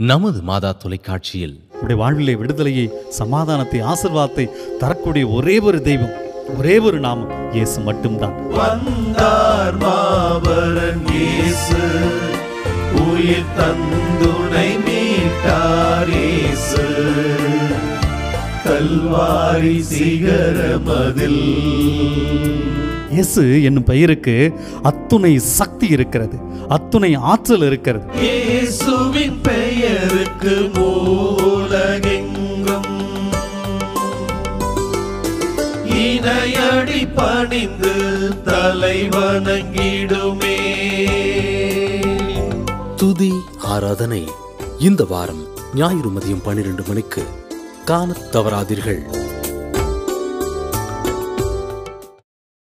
நமது மாதா தொலைக்காட்சியில் உடைய வாழ்விலே விடுதலையை சமாதானத்தை ஆசீர்வாதத்தை தரக்கூடிய ஒரே ஒரு தெய்வம் ஒரே ஒரு நாமம் இயேசு மட்டும்தான் வந்தார் மாபரன் இயேசு உயிர் தந்துணை மீட்டார் இயேசு கல்வாரி சிகரமதில் இயேசு என்னும் பெயருக்கு அத்துணை சக்தி இருக்கிறது அத்துணை ஆற்றல் இருக்கிறது இயேசுவின் பெயருக்கு மூலகெங்கும் இணையடி பணிந்து தலை வணங்கிடுமே துதி ஆராதனை இந்த வாரம் ஞாயிறு மதியம் பன்னிரண்டு மணிக்கு காணத் தவறாதீர்கள்